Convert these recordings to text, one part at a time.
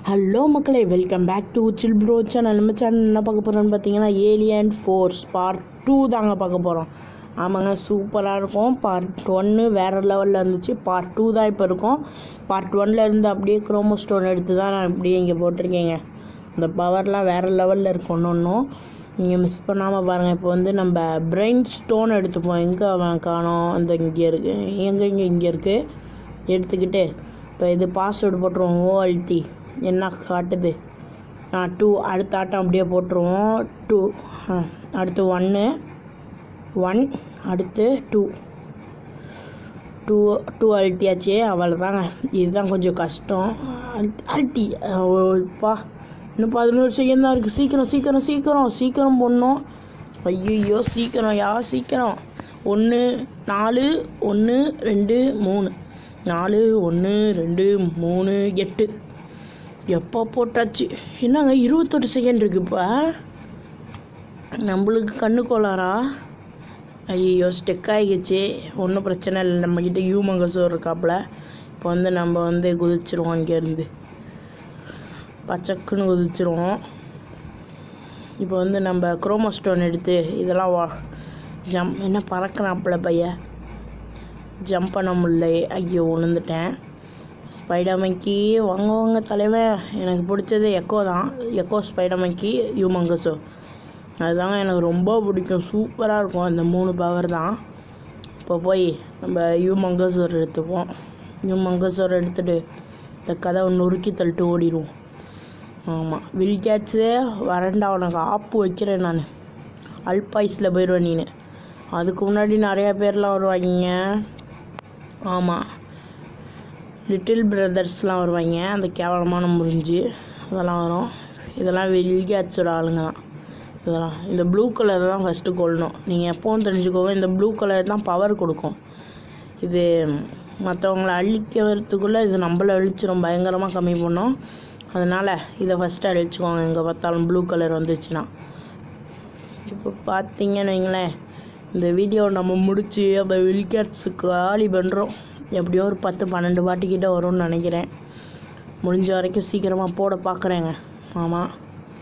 Hello மக்களே welcome back to chill bro channel நம்ம channel என்ன பார்க்க போகிறோம்னு பார்த்தீங்கன்னா ஏலியன் ஃபோர்ஸ் பார்ட் டூ தாங்க பார்க்க போகிறோம் ஆமாங்க சூப்பராக இருக்கும் பார்ட் ஒன்று வேறு லெவலில் இருந்துச்சு பார்ட் டூ தான் இப்போ இருக்கும் பார்ட் ஒன்ல இருந்து அப்படியே குரோமோ ஸ்டோன் எடுத்து தான் நான் அப்படியே இங்கே போட்டிருக்கேங்க இந்த பவர்லாம் வேறு லெவலில் இருக்கும் ஒன்று ஒன்றும் நீங்கள் மிஸ் பண்ணாமல் பாருங்கள் இப்போ வந்து நம்ம பிரெயின் ஸ்டோன் எடுத்துப்போம் எங்கே அவன் காணோம் அந்த இங்கே இருக்குது எங்கே இங்கே இங்கே இருக்குது எடுத்துக்கிட்டு இப்போ இது பாஸ்வேர்டு போட்டுருவோம் ஓ அழுத்தி என்ன காட்டுது ஆ டூ அடுத்த ஆட்டம் அப்படியே போட்டுருவோம் டூ அடுத்து ஒன்று ஒன் அடுத்து டூ டூ டூ அழுத்தியாச்சு அவ்வளோதாங்க இதுதான் கொஞ்சம் கஷ்டம் அழ்- அழுத்தி பா இன்னும் பதினோரு செகண்ட் தான் இருக்குது சீக்கிரம் சீக்கிரம் சீக்கிரம் சீக்கிரம் போடணும் ஐயோ சீக்கிரம் யா சீக்கிரம் ஒன்று நாலு ஒன்று ரெண்டு மூணு நாலு ஒன்று ரெண்டு மூணு எட்டு எப்போ போட்டாச்சு என்னங்க இருபத்தொரு செகண்ட் இருக்கு இப்போ நம்மளுக்கு கண்ணு கோளாரா ஐயோ ஸ்டெக் ஆகிடுச்சு ஒன்றும் பிரச்சனை இல்லை நம்மக்கிட்ட ஹியூமங்கஸும் இருக்காப்புல இப்போ வந்து நம்ம வந்து குதிச்சிருவோம் இங்கேருந்து பச்சக்குன்னு குதிச்சிருவோம் இப்போ வந்து நம்ம குரோமோ ஸ்டோன் எடுத்து இதெல்லாம் வா ஜம் என்ன பறக்கிறாப்புல பையன் ஜம்ப் பண்ண முடியல ஐயோ விழுந்துட்டேன் ஸ்பைடமைக்கு வாங்க வாங்க தலைவன் எனக்கு பிடிச்சது எக்கோ தான் எக்கோ ஸ்பைடமைக்கு யூமங்கஸோ அதுதாங்க எனக்கு ரொம்ப பிடிக்கும் சூப்பராக இருக்கும் அந்த மூணு பவர் தான் இப்போ போய் நம்ம யூமங்கஸோர் எடுத்துப்போம் யூமங்கஸோர் எடுத்துகிட்டு இந்த கதவை நொறுக்கி தள்ளிட்டு ஓடிடுவோம் ஆமாம் வில்கேட்ஸு வரண்டா உனக்கு ஆப்பு வைக்கிறேன் நான் அல்பாய்ஸில் போயிடுவேன் நீನು அதுக்கு முன்னாடி நிறையா பேர்லாம் வருவாங்க ஆமாம் லிட்டில் பிரதர்ஸ்லாம் வருவாங்க அந்த கேவலமான முறிஞ்சு அதெல்லாம் வரும் இதெல்லாம் வில்கேட்ஸோட ஆளுங்க தான் இதெல்லாம் இந்த ப்ளூ கலர் தான் ஃபஸ்ட்டு கொள்ளணும் நீங்கள் எப்போவும் தெரிஞ்சுக்கோங்க இந்த ப்ளூ கலர் தான் பவர் கொடுக்கும் இது மற்றவங்கள அழிக்கிறதுக்குள்ளே இது நம்மள அழிச்சிரும் பயங்கரமாக கம்மி பண்ணும் அதனால் இதை ஃபஸ்ட்டு அழிச்சுக்கோங்க எங்கே பார்த்தாலும் ப்ளூ கலர் வந்துச்சுன்னா இப்போ பார்த்தீங்கன்னு வைங்களேன் இந்த வீடியோ நம்ம முடித்து அந்த வில்கேட்ஸுக்கு காலி பண்ணுறோம் எப்படியோ ஒரு பத்து பன்னெண்டு பாட்டிக்கிட்ட வரும்னு நினைக்கிறேன் முடிஞ்ச வரைக்கும் சீக்கிரமாக போட பார்க்குறேங்க ஆமாம்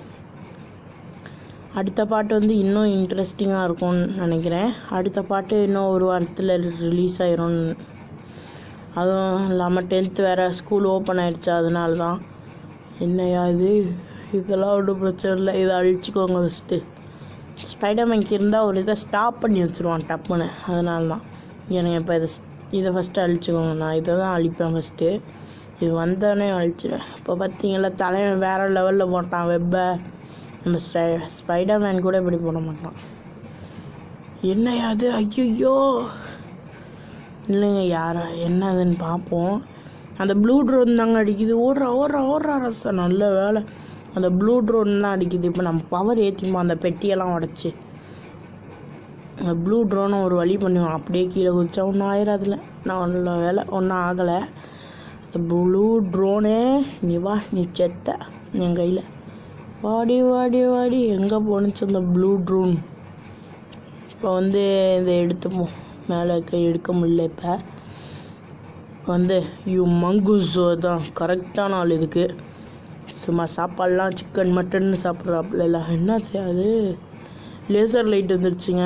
அடுத்த பாட்டு வந்து இன்னும் இன்ட்ரெஸ்டிங்காக இருக்கும்னு நினைக்கிறேன் அடுத்த பாட்டு இன்னும் ஒரு வாரத்தில் ரிலீஸ் ஆயிரும் அதுவும் இல்லாமல் டென்த்து வேறு ஸ்கூல் ஓப்பன் ஆயிடுச்சு அதனால தான் என்னையா இது இதெல்லாம் ஒன்றும் பிரச்சனை இல்லை இதை அழிச்சிக்கோங்க ஃபஸ்ட்டு ஸ்பைடர்மேன்க்கு இருந்தால் ஒரு இதை ஸ்டாப் பண்ணி வச்சுருவான் டப்புன்னு அதனால தான் எனக்கு இப்போ இதை இதை ஃபஸ்ட்டு அழிச்சுக்கோங்க நான் இதை தான் அழிப்பேன் ஃபஸ்ட்டு இது வந்தோடனே அழிச்சிடுவேன் இப்போ பார்த்தீங்களா தலைவன் வேறு லெவலில் போட்டான் வெப்பை நம்ம ஸ்பை ஸ்பைடர்மேன் கூட இப்படி போட மாட்டான் என்னையா அது ஐயோ இல்லைங்க யாரா என்னதுன்னு பார்ப்போம் அந்த ப்ளூ ட்ரோன் தாங்க அடிக்குது ஓடுறா ஓடுறா ஓடுறா ரசா நல்ல வேலை அந்த ப்ளூ ட்ரோன் தான் அடிக்குது இப்போ நம்ம பவர் ஏற்றிப்போம் அந்த பெட்டியெல்லாம் உடச்சி அந்த ப்ளூ ட்ரோனை ஒரு வழி பண்ணுவோம் அப்படியே கீழே குதிச்சா ஒன்றும் ஆயிராதுல நான் நல்ல வேலை ஒன்றும் ஆகலை அந்த ப்ளூ ட்ரோனே நீ வா நீ செத்த என் கையில் வாடி வாடி வாடி எங்கே போணுச்சு அந்த ப்ளூ ட்ரோன் இப்போ வந்து இதை எடுத்துப்போம் மேலே கை எடுக்க முடியல இப்போ இப்போ வந்து யூ மங்குஸோ தான் கரெக்டான ஆள் இதுக்கு சும்மா சாப்பாடுலாம் சிக்கன் மட்டன் சாப்பிட்றாப்புல இல்லை என்ன அது லேசர் லைட் வந்துருச்சுங்க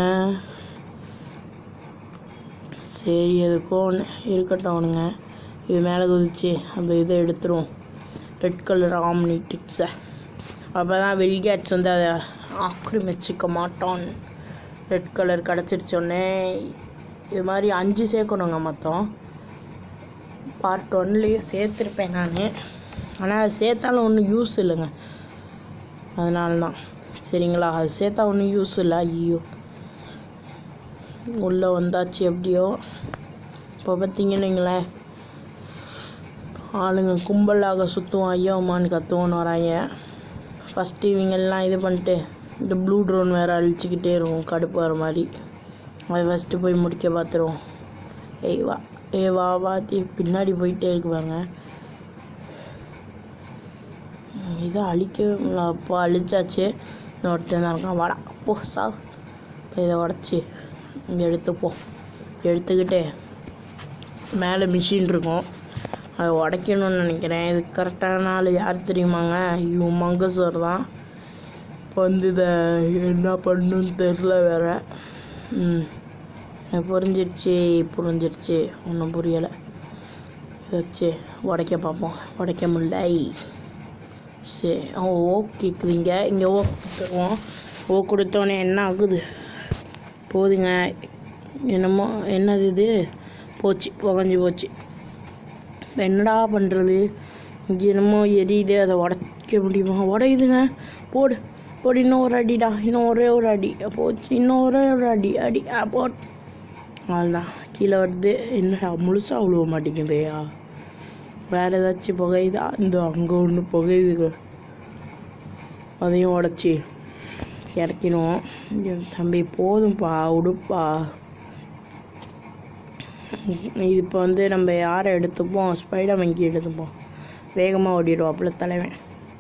சரி எதுக்கும் ஒன்று இருக்கட்டும் அவனுங்க இது மேலே குதிச்சு அந்த இதை எடுத்துருவோம் ரெட் கலர் ஆம்னிட்டிக்ஸை அப்போ தான் வெல்கேட்ஸ் வந்து அதை ஆக்கிரமிச்சிக்க மாட்டான் ரெட் கலர் கிடச்சிருச்சோடனே இது மாதிரி அஞ்சு சேர்க்கணுங்க மொத்தம் பார்ட் ஒன்லேயே சேர்த்துருப்பேன் நான் ஆனால் அது சேர்த்தாலும் ஒன்றும் யூஸ் இல்லைங்க அதனால தான் சரிங்களா அது சேர்த்தா ஒன்றும் யூஸ் இல்லை ஐயோ உள்ளே வந்தாச்சு எப்படியோ இப்போ பார்த்தீங்கன்னு வைங்களேன் ஆளுங்க கும்பலாக சுற்றுவோம் ஐயோ அம்மான்னு கத்துவோன்னு வராங்க ஃபஸ்ட்டு இவங்கெல்லாம் இது பண்ணிட்டு இந்த ப்ளூ ட்ரோன் வேறு அழிச்சிக்கிட்டே இருக்கும் கடுப்பு வர மாதிரி அதை ஃபஸ்ட்டு போய் முடிக்க பார்த்துருவோம் ஏய் வா ஏ வா வா தீ பின்னாடி போயிட்டே இருக்கு பாருங்க ம், இதை அழிக்க அப்போ அழிச்சாச்சு இன்னொருத்தன் தான் இருக்கான் வாடா போ சா இப்போ இதை உடச்சி இங்கே எடுத்துப்போம் எடுத்துக்கிட்டு மேலே மிஷின் இருக்கும் அதை உடைக்கணும்னு நினைக்கிறேன் இது கரெக்டான நாள் யார் தெரியுமாங்க ஐயோ மங்கசோர் தான் இப்போ வந்து இதை என்ன பண்ணணும்னு தெரில வேற ம் எனக்கு புரிஞ்சிடுச்சு புரிஞ்சிடுச்சு ஒன்றும் புரியலை வச்சு உடைக்க பார்ப்போம் உடைக்க முடியல சரி ஓ ஓ கேட்குதுங்க இங்கே ஓ கொடுத்துருவோம் ஓ கொடுத்தோன்னே என்ன ஆகுது போதுங்க என்னமோ என்னது இது போச்சு புகஞ்சு போச்சு இப்ப என்னடா பண்ணுறது இங்கே என்னமோ எரியுது அதை உடைக்க முடியுமா உடையுதுங்க போடு போடு இன்னும் ஒரு அடிடா இன்னும் ஒரே ஒரு அடி போச்சு இன்னும் ஒரே ஒரு அடி அடி ஆ, போட் அவ்வளோதான் கீழே வருது என்னடா முழுசாக விழுவ மாட்டேங்குதையா வேறு ஏதாச்சும் புகையுதா இந்த அங்கே ஒன்று புகையுதுங்க அதையும் உடச்சி இறக்கிடுவோம் ஐயோ, தம்பி போதும்ப்பா உடுப்பா இது இப்போ வந்து நம்ம யாரை எடுத்துப்போம் ஸ்பைடர் மங்கி எடுத்துப்போம் வேகமாக ஓடிடுவாப்புல தலைவன்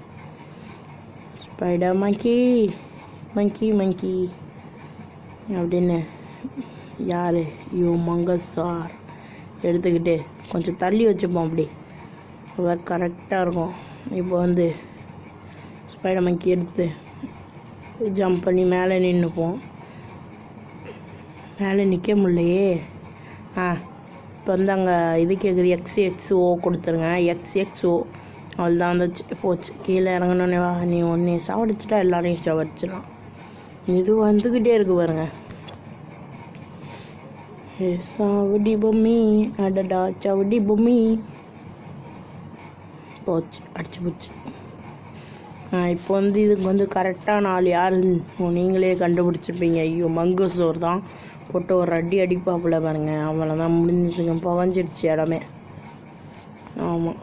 ஸ்பைடர் மங்கி மங்கி மங்கி அப்படின்னு யார் யூ மங்கசார் எடுத்துக்கிட்டு கொஞ்சம் தள்ளி வச்சுப்போம் அப்படி அப்போ கரெக்டாக இருக்கும் இப்போ வந்து ஸ்பைடர் மங்கி எடுத்து ஜம்ப் பண்ணி மேலே நின்றுப்போம் மேலே நிற்க முடியலையே ஆ இப்போ வந்து அங்கே இது கேட்குது எக்ஸ் எக்ஸ் ஓ கொடுத்துருங்க எக்ஸ் எக்ஸ் ஓ அவ்வளோதான் வந்துச்சு போச்சு கீழே இறங்கணுன்னே வா நீ ஒன்றே சாவடிச்சிட்டா எல்லாரையும் சாவடிச்சிடலாம் இது வந்துக்கிட்டே இருக்கு பாருங்க ஏ சாவடி பொம்மி அடடா சவடி பொம்மி போச்சு அடிச்சு போச்சு ஆ, இப்போ வந்து இதுக்கு வந்து கரெக்டாக நாலு யார் நீங்களே கண்டுபிடிச்சிருப்பீங்க ஐயோ மங்கசோர் தான் போட்டு ஒரு அடி அடிப்பாப்புல பாருங்க அவ்வளோதான் முடிஞ்சிச்சுங்க புகஞ்சிடுச்சு இடமே ஆமாம்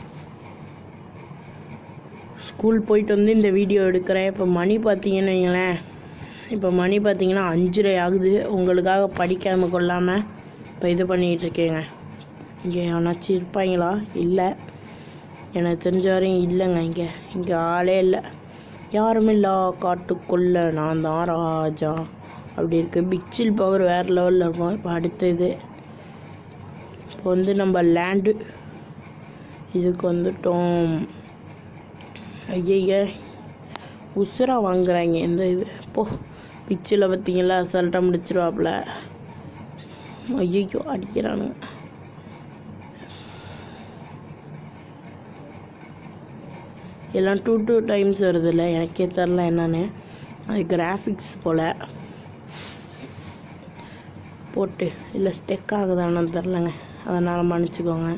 ஸ்கூல் போயிட்டு வந்து இந்த வீடியோ எடுக்கிறேன் இப்போ மணி பார்த்தீங்கன்னு வைங்களேன் இப்போ மணி பார்த்தீங்கன்னா அஞ்சரை ஆகுது உங்களுக்காக படிக்காமல் கொள்ளாமல் இப்போ இது பண்ணிகிட்டு இருக்கேங்க இங்கே எவனாச்சும் இருப்பாங்களா இல்லை எனக்கு தெரிஞ்ச வரையும் இல்லைங்க இங்கே இங்கே ஆளே இல்லை யாருமில்லா காட்டுக்குள்ள நான் தான் ராஜா அப்படி இருக்கு பிக்சில் பவர் வேறு லெவலில் இருக்கும் இப்போ அடுத்தது இப்போ வந்து நம்ம லேண்டு இதுக்கு வந்துட்டோம் ஐயய்ய உசுரா வாங்குறாங்க இந்த இது போ பிச்சில் பார்த்தீங்களா அசால்ட்டாக முடிச்சிருவாப்புல ஐயோ அடிக்கிறானுங்க எல்லாம் டூ டூ டைம்ஸ் வருதுல்ல எனக்கே தெரில என்னன்னு அது கிராஃபிக்ஸ் போல் போட்டு இல்லை ஸ்டெக் ஆகுதான்னு தெரிலங்க அதனால் மன்னிச்சுக்கோங்க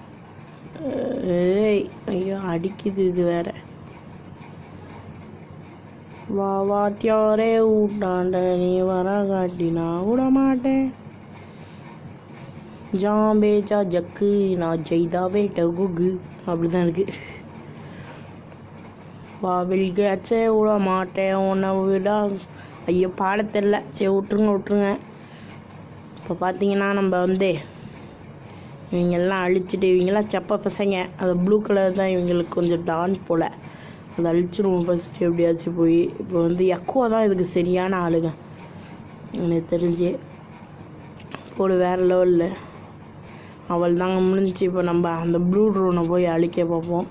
ஏய் ஐயோ அடிக்குது இது வேற வா வாத்தியாரே ஊட்டாண்ட நீ வர காட்டி நான் விட மாட்டேன் ஜாம்பேஜா ஜக்கு நான் ஜெய்தாவே டகுகு அப்படிதான் இருக்கு வா வெளிக்காச்சே விட மாட்டேன் உன்னை விடா ஐயோ பாட தெரில சரி விட்ருங்க விட்ருங்க இப்போ பார்த்தீங்கன்னா நம்ம வந்து இவங்கெல்லாம் அழிச்சிட்டு இவங்கெல்லாம் செப்ப பசங்க அது ப்ளூ கலர் தான் இவங்களுக்கு கொஞ்சம் டான் போல் அதை அழிச்சிருவோம் ஃபஸ்ட்டு எப்படியாச்சும் போய் இப்போ வந்து எக்கோ தான் இதுக்கு சரியான ஆளுங்க எனக்கு தெரிஞ்சு போடு வேறு லெவலில் அவள் தாங்க முடிஞ்சிச்சு இப்போ நம்ம அந்த ப்ளூ ட்ரோனை போய் அழிக்க பார்ப்போம்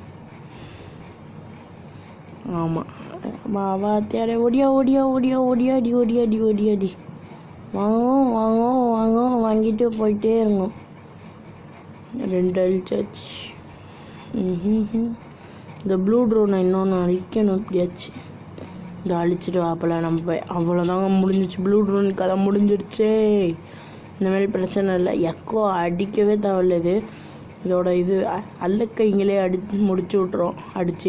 ஆமாம் வா வா தேட ஓடியா ஓடியா ஓடியா ஓடியாடி ஓடியாடி ஓடியாடி வாங்கும் வாங்கும் வாங்கும் வாங்கிட்டு போயிட்டே இருங்க ரெண்டு அழிச்சாச்சு ம்ஹும். இந்த ப்ளூ ட்ரோனை இன்னொன்று அழிக்கணும் எப்படியாச்சு இந்த அழிச்சிட்டு வாப்பல நம்ம போய் அவ்வளோதாங்க முடிஞ்சிச்சு ப்ளூ ட்ரோன் கதை முடிஞ்சிடுச்சே இந்த மாதிரி பிரச்சனை இல்லை எக்கோ அடிக்கவே தேவையில்ல இது இதோட இது அ- அல்லக்கைங்களே அடி முடிச்சு விட்றோம் அடிச்சு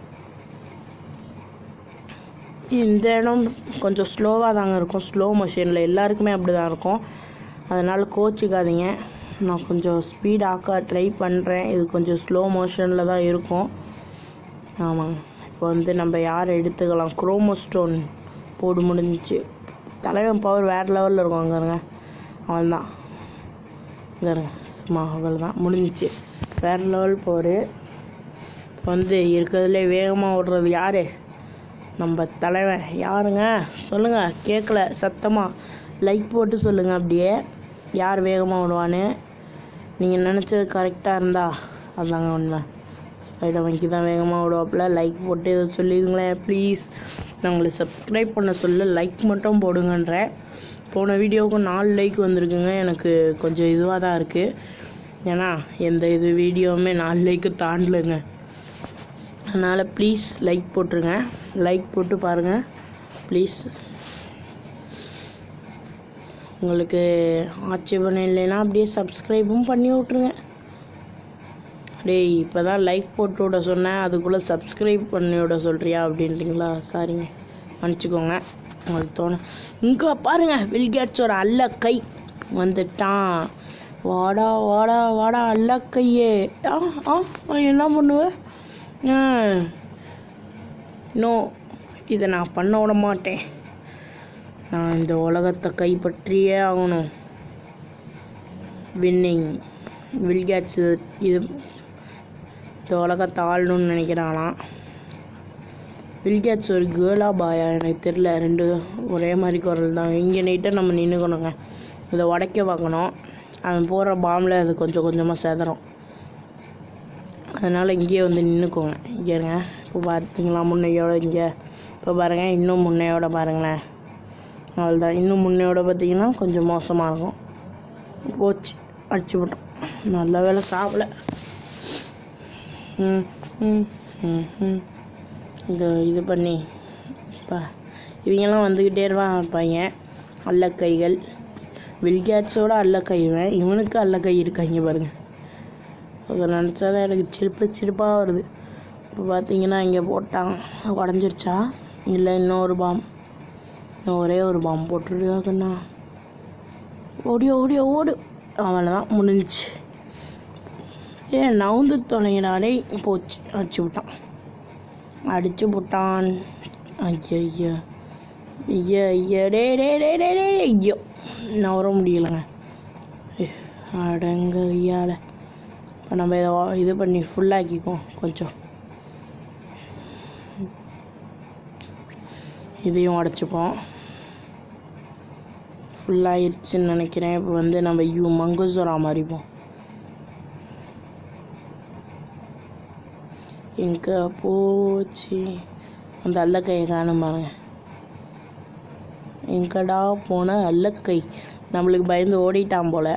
இந்த இடம் கொஞ்சம் ஸ்லோவாக தாங்க இருக்கும் ஸ்லோ மோஷனில் எல்லாருக்குமே அப்படி தான் இருக்கும் அதனால் கோச்சிக்காதீங்க நான் கொஞ்சம் ஸ்பீட் ஆக்க ட்ரை பண்ணுறேன் இது கொஞ்சம் ஸ்லோ மோஷனில் தான் இருக்கும் ஆமாங்க இப்போ வந்து நம்ம யார் எடுத்துக்கலாம் குரோமோஸ்டோன் போடு முடிஞ்சிச்சு தலைவன் பவர் வேறு லெவலில் இருக்கும் அங்கே இருங்க அவன் தான் இங்கே இருங்க சும்மா அவள் தான் முடிஞ்சிச்சு வேறு லெவல் பவர் இப்போ வந்து இருக்கிறதுலே வேகமாக ஓடுறது யார் நம்ம தலைவன் யாருங்க சொல்லுங்கள் கேட்கல சத்தமாக லைக் போட்டு சொல்லுங்கள் அப்படியே யார் வேகமாக ஓடுவான்னு நீங்கள் நினச்சது கரெக்டாக இருந்தா அதாங்க உண்மை ஸ்பைடர் வங்கி தான் வேகமாக விடுவாப்புல லைக் போட்டு இதை சொல்லிடுங்களேன் ப்ளீஸ் நான் உங்களை சப்ஸ்கிரைப் பண்ண சொல்ல லைக் மட்டும் போடுங்கன்றேன் போன வீடியோவுக்கு நாலு லைக் வந்திருக்குங்க எனக்கு கொஞ்சம் இதுவாக தான் இருக்குது ஏன்னா எந்த இது வீடியோவுமே நாலு லைக்கு தாண்டலைங்க அதனால் ப்ளீஸ் லைக் போட்டுருங்க லைக் போட்டு பாருங்கள் ப்ளீஸ் உங்களுக்கு ஆட்சேபணம் இல்லைன்னா அப்படியே சப்ஸ்கிரைபும் பண்ணி விட்ருங்க டேய் இப்போ தான் லைக் போட்டு விட சொன்னேன் அதுக்குள்ளே சப்ஸ்கிரைப் பண்ணி விட சொல்கிறியா அப்படின்றீங்களா சாரிங்க மன்னிச்சிக்கோங்க உங்களுக்கு தோணும் இங்கே பாருங்க வில்கேட்ஸோட அல்ல கை வந்துட்டான் வாடா வாடா வாடா அல்ல கையே ஆ ஆ ஆ, என்ன பண்ணுவ நோ இதை நான் பண்ண விட மாட்டேன் நான் இந்த உலகத்தை கைப்பற்றியே ஆகணும் வின்னிங் வில்கேட்ஸ் இது இந்த உலகத்தை ஆளணும்னு நினைக்கிறானாம் வில்கேட்ஸ் ஒரு கேர்ளா பாயா எனக்கு தெரில ரெண்டு ஒரே மாதிரி குரல் தான் இங்கே நைட்டாக நம்ம நின்றுக்கணுங்க இதை உடைக்க பார்க்கணும் அவன் போடுற பாம்பில் அது கொஞ்சம் கொஞ்சமாக செதறும் அதனால் இங்கேயே வந்து நின்றுக்கோங்க இங்கே இருங்க இப்போ பார்த்தீங்களா முன்னையோட இங்கே இப்போ பாருங்கள் இன்னும் முன்னையோட பாருங்களேன் அவ்வளோதான் இன்னும் முன்னையோட பார்த்தீங்கன்னா கொஞ்சம் மோசமாக இருக்கும் போச்சு அடிச்சு விட்டோம் நல்ல வேலை சாப்பிட ம் ம் ம் ம் இது இது பண்ணி இப்போ இவங்கெல்லாம் வந்துக்கிட்டே இருப்பான் இருப்பாங்க அல்லக்கைகள் வில்கேட்ஸோட அல்லக்கைவன் இவனுக்கு அல்லக்கை இருக்காங்க பாருங்க அதை நினச்சா தான் எனக்கு சிரிப்பு சிரிப்பாக வருது இப்போ பார்த்தீங்கன்னா இங்கே போட்டான் உடஞ்சிருச்சா இல்லை இன்னொரு பாம் இன்னும் ஒரே ஒரு பாம் போட்டுருக்காங்கண்ணா ஓடியோ ஓடியோ ஓடு அவ்வளோதான் முடிஞ்சிச்சு ஏன் நவுந்து தொலைங்கடாலே போச்சு அடிச்சு விட்டான் அடிச்சு விட்டான் ஐயோ ஐயோ ஐயோ ஐயோ டே டே டே டே டே ஐயோ நவர முடியலைங்க ஐயோ, அடங்க ஐயால இப்போ நம்ம இதை வா- இது பண்ணி ஃபுல்லாக்கிக்குவோம் கொஞ்சம் இதையும் உடச்சிப்போம் ஃபுல்லாகிடுச்சுன்னு நினைக்கிறேன் இப்போ வந்து நம்ம யூ மங்குசோரா மாறிப்போம் எங்கே போச்சு அந்த அல்லக்கையை காணும் பாருங்க எங்கடா போன அல்லக்கை நம்மளுக்கு பயந்து ஓடிட்டான் போல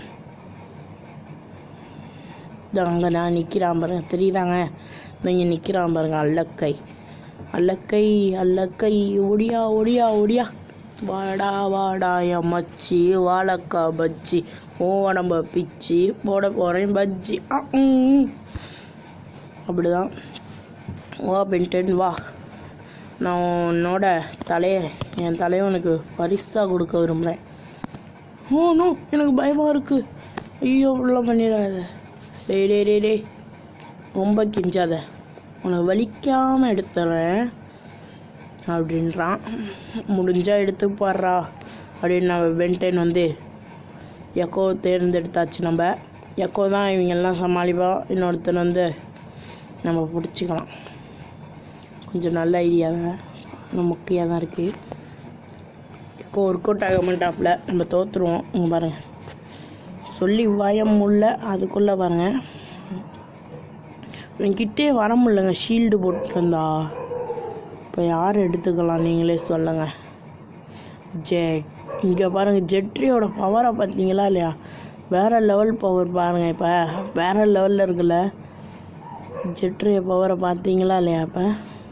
அங்கே நான் நிற்கிறான் பாருங்க தெரியுதாங்க இங்கே நிற்கிறான் பாருங்க அல்லக்கை அல்லக்கை அல்லக்கை ஒடியா ஒடியா ஒடியா வாடா வாடா என் மச்சி வாழைக்காய் பஜ்ஜி ஓ உடம்ப பிச்சு போட போகிறேன் பஜ்ஜி ஆ ம். அப்படிதான் வா பென்டன் வா நான் உன்னோட தலையை என் தலையை உனக்கு பரிசாக கொடுக்க விரும்புகிறேன் ஓ நோ எனக்கு பயமாக இருக்கு ஐயோ இப்படிலாம் பண்ணிடாத டேய் டேய் டேய் டேய் ரொம்ப கிஞ்சாத உனக்கு வலிக்காமல் எடுத்துறேன் அப்படின்றான் முடிஞ்சா எடுத்து பாடுறா அப்படின்னு நம்ம பென்டென் வந்து எக்கோ தேர்ந்தெடுத்தாச்சு நம்ம எக்கோ தான் இவங்கெல்லாம் சமாளிப்போம் இன்னொருத்தன் வந்து நம்ம பிடிச்சிக்கலாம் கொஞ்சம் நல்ல ஐடியா தான் ஆனால் முக்கியம் தான் இருக்குது எக்கோ ஒர்க் அவுட் ஆக மாட்டாப்புல நம்ம தோற்றுருவோம் இங்கே பாருங்கள் சொல்லி பயம் முல்ல அதுக்குள்ளே பாருங்கள் என்கிட்டே வர முடியலங்க ஷீல்டு போட்டிருந்தா இப்போ யார் எடுத்துக்கலாம் நீங்களே சொல்லுங்கள் ஜெட் இங்கே பாருங்கள் ஜெட்ரியோட பவரை பார்த்தீங்களா இல்லையா வேறு லெவல் பவர் பாருங்கள் இப்போ வேறு லெவலில் இருக்குல்ல ஜெட்ரிய பவரை பார்த்தீங்களா இல்லையா இப்போ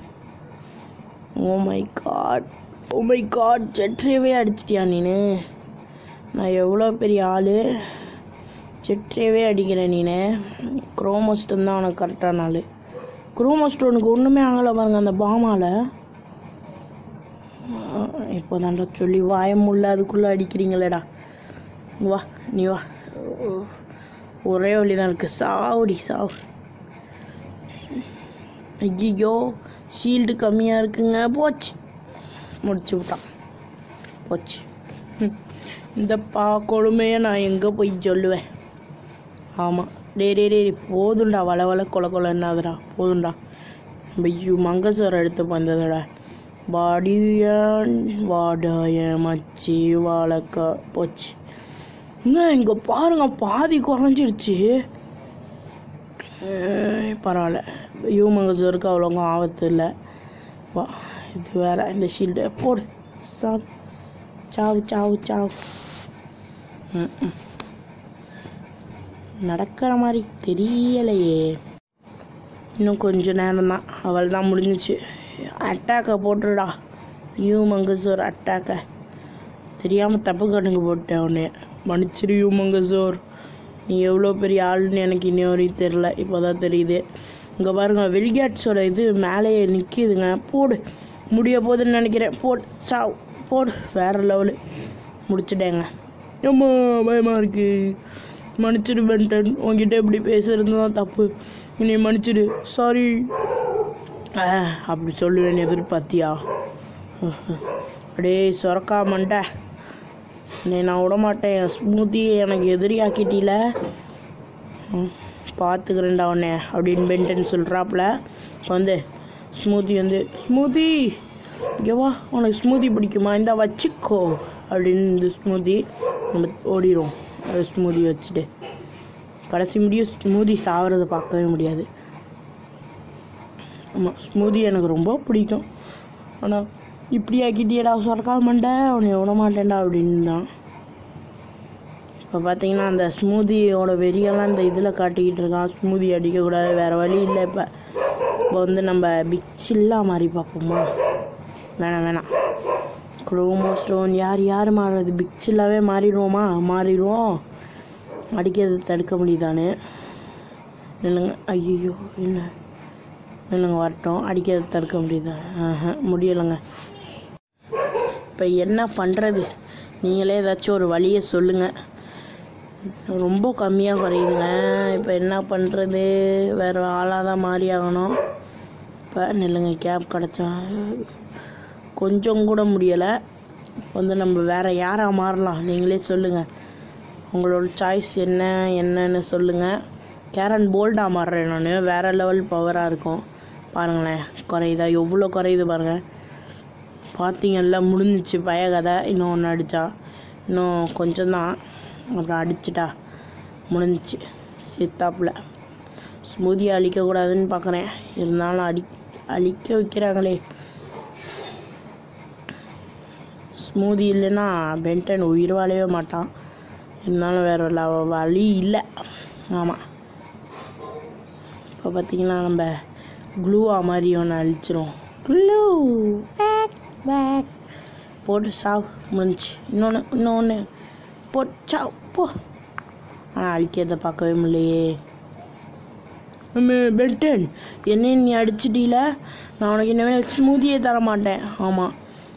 oh my god oh my god ஜெட்ரியவே அடிச்சிட்டியா நீனு நான் எவ்வளோ பெரிய ஆள் ஜெட்ரியவே அடிக்கிறேன் நீனு குரோமோஸ்டன் தான் உனக்கு கரெக்டான ஆள் குரோமோஸ்டோனுக்கு ஒன்றுமே ஆகலை பாருங்க அந்த பாமால் இப்போ தான்டா சொல்லி வாயம் உள்ள அதுக்குள்ளே அடிக்கிறீங்களேடா வா நீ வா ஓ- ஒரே வழி தான் இருக்குது சாவுடி சாவு ஐயோ ஷீல்டு கம்மியாக இருக்குங்க போச்சு முடிச்சு விட்டான் போச்சு ம். இந்த பா கொடுமையை நான் எங்கே போய் சொல்லுவேன் ஆமாம் டே டே டே போதும்டா வள வள கொல கொலன்னாதுடா போதும்டா நம்ம ஐயோ மங்கசோரை எடுத்து வந்ததுடா வாடியான் வாடாய மச்சி வாழைக்கா போச்சு என்ன இங்கே பாருங்க பாதி குறைஞ்சிருச்சு ஏய், பரவாயில்ல ஹியூமங்கஸருக்கு அவ்வளோங்க ஆபத்து இல்லை வா இது வேற இந்த ஷீல்டு போடு சாவு சாவு சாவு சாவு ம், ம். நடக்கிற மாதிரி தெரியலையே இன்னும் கொஞ்ச நேரம் தான் அவள் தான் முடிஞ்சிச்சு அட்டாக்கை போட்டுடா ஹியூமங்கஸோர் அட்டாக்கை தெரியாமல் தப்பு கணக்கு போட்டேன் உன்னைய மன்னிச்சிரு ஹியூமங்கஸோர் நீ எவ்வளோ பெரிய ஆளுன்னு எனக்கு இன்னி வரையும் தெரில இப்போ தான் தெரியுது இங்கே பாருங்க வெல்கேட்ஸோட இது மேலேயே நிற்கிதுங்க போடு முடிய போகுதுன்னு நினைக்கிறேன் போடு சாவ் போடு வேறு லெவலு முடிச்சிட்டேங்க ஏம்மா பயமாக இருக்கு மன்னிச்சிடு பென்டன் உங்ககிட்ட இப்படி பேசுறது தான் தப்பு நீ மன்னிச்சிடு சாரி அப்படி சொல்லுவேன்னு எதிர்பார்த்தியா அடே சொரக்கா மண்டை நீ நான் விட மாட்டேன் ஸ்மூத்தி எனக்கு எதிரியாக்கிட்டீல ம், பார்த்துக்கிறேன்டா உன்னை அப்படின்னு பென்டன் சொல்கிறாப்புல வந்து ஸ்மூத்தி வந்து ஸ்மூத்தி இங்கே வா உனக்கு ஸ்மூத்தி பிடிக்குமா இந்த வச்சுக்கோ அப்படின்னு இந்த ஸ்மூத்தி நம்ம ஓடிடும் அது ஸ்மூதி வச்சுட்டு கடைசி முடியும் ஸ்மூதி சாகிறத பார்க்கவே முடியாது ஆமாம் ஸ்மூதி எனக்கு ரொம்ப பிடிக்கும் ஆனால் இப்படி ஆக்கிட்டியடா சொரக்கா மண்டை உன்னை விட மாட்டேன்டா அப்படின்னு தான் இப்போ பார்த்தீங்கன்னா அந்த ஸ்மூதியோட வெறியெல்லாம் இந்த இதில் காட்டிக்கிட்டு இருக்கான் ஸ்மூதி அடிக்கக்கூடாது வேறு வழி இல்லை இப்போ இப்போ வந்து நம்ம பிக்சில்லா மாதிரி பார்ப்போமா வேணாம் வேணாம் குரோமோ ஸ்டோன் யார் யார் மாறுறது பிக்சில்லாவே மாறிடுவோமா மாறிடுவோம் அடிக்கிறது தடுக்க முடியுதானே நில்லுங்க ஐயோ என்ன நில்லுங்க வரட்டும் அடிக்கிறது தடுக்க முடியுதா ஆஹா முடியலைங்க இப்போ என்ன பண்ணுறது நீங்களே ஏதாச்சும் ஒரு வழியை சொல்லுங்கள் ரொம்ப கம்மியாக குறையுதுங்க இப்போ என்ன பண்ணுறது வேறு ஆளாக தான் மாறி ஆகணும் இப்போ நில்லுங்க கேப் கிடச்சா கொஞ்சம் கூட முடியலை வந்து நம்ம வேறு யாராக மாறலாம் நீங்களே சொல்லுங்கள் உங்களோட சாய்ஸ் என்ன என்னன்னு சொல்லுங்கள் கேரன் போல்டாக மாறுறேன் நான் வேறு லெவல் பவராக இருக்கும் பாருங்களேன் குறையுதா எவ்வளோ குறையுது பாருங்கள் பார்த்தீங்கல்ல முடிஞ்சிச்சு பய கதை இன்னும் ஒன்று அடித்தா இன்னும் கொஞ்சம்தான் அப்புறம் அடிச்சிட்டா முடிஞ்சிச்சு சித்தாப்புல ஸ்மூதியை அழிக்கக்கூடாதுன்னு பார்க்குறேன் இருந்தாலும் அடி அழிக்க வைக்கிறாங்களே ஸ்மூதி இல்லைன்னா பென்டன் உயிர் வாழவே மாட்டான் இருந்தாலும் வேற ல- வழி இல்லை ஆமாம் இப்போ பார்த்தீங்கன்னா நம்ம க்ளூவா மாதிரி ஒன்று அழிச்சிரும் க்ளூ பேக் பேக் போட்டு சாவ் முடிஞ்சு இன்னொன்று இன்னொன்று போட்டு சாவ் போ ஆனால் அழிக்கிறத பார்க்கவே முடியலையே நம்ம பென்டன் என்ன நீ அடிச்சிட்டீல நான் உனக்கு இனிமேல் ஸ்மூதியே தர மாட்டேன் ஆமாம்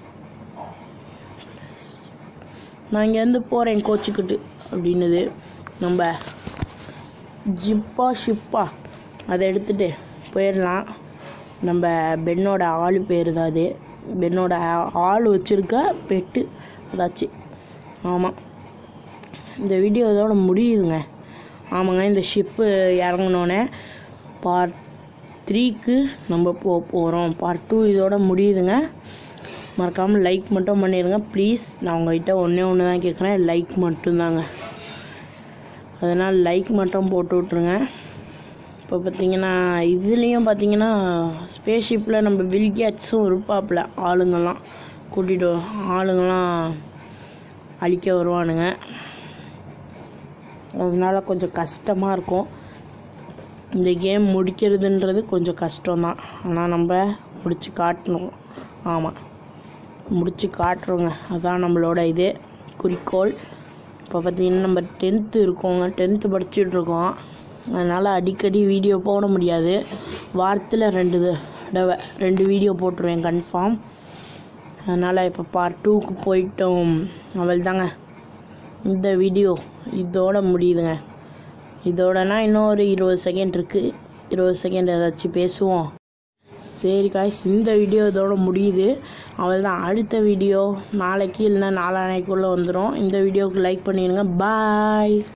நான் இங்கேருந்து போகிறேன் கோச்சிக்கிட்டு அப்படின்னுது நம்ம ஜிப்பா ஷிப்பா அதை எடுத்துட்டு போயிடலாம் நம்ம பென்னோட ஆள் பேர் தான் அது பென்னோட ஆ- ஆள் வச்சுருக்க பெட்டு அதாச்சு ஆமாம் இந்த வீடியோ இதோட முடியுதுங்க ஆமாங்க இந்த ஷிப்பு இறங்கினோன்னே பார்ட் த்ரீக்கு நம்ம போக போகிறோம் பார்ட் டூ இதோட முடியுதுங்க மறக்காமல் லைக் மட்டும் பண்ணிடுங்க ப்ளீஸ் நான் உங்ககிட்ட ஒன்றே ஒன்று தான் கேட்குறேன் லைக் மட்டும்தாங்க அதனால் லைக் மட்டும் போட்டு விட்ருங்க இப்போ பார்த்தீங்கன்னா இதுலேயும் பார்த்தீங்கன்னா ஸ்பேஸ்ஷிப்பில் நம்ம வில்கேட்ஸும் இருப்பாப்புல ஆளுங்கெல்லாம் கூட்டிகிட்டு ஆளுங்கெல்லாம் அழிக்க வருவானுங்க அதனால கொஞ்சம் கஷ்டமாக இருக்கும் இந்த கேம் முடிக்கிறதுன்றது கொஞ்சம் கஷ்டம்தான் ஆனால் நம்ம முடிச்சு காட்டணும் ஆமாம் முடிச்சு காட்டுறோங்க அதான் நம்மளோட இது குறிக்கோள் இப்போ பார்த்தீங்கன்னா நம்ம டென்த்து இருக்கோங்க டென்த்து படிச்சுட்டு இருக்கோம் அதனால் அடிக்கடி வீடியோ போட முடியாது வாரத்தில் ரெண்டு தடவை ரெண்டு வீடியோ போட்டுருவேன் கன்ஃபார்ம் அதனால் இப்போ பார்ட் டூக்கு போயிட்டோம் அவள் தாங்க இந்த வீடியோ இதோட முடியுதுங்க இதோடனா இன்னும் ஒரு இருபது செகண்ட் இருக்குது இருபது செகண்ட் ஏதாச்சும் பேசுவோம் சரி காய்ஸ் இந்த வீடியோ இதோட முடியுது அவள் தான் அடுத்த வீடியோ நாளைக்கு இல்லைன்னா நாளானைக்குள்ளே வந்துடும் இந்த வீடியோவுக்கு லைக் பண்ணிடுங்க பாய்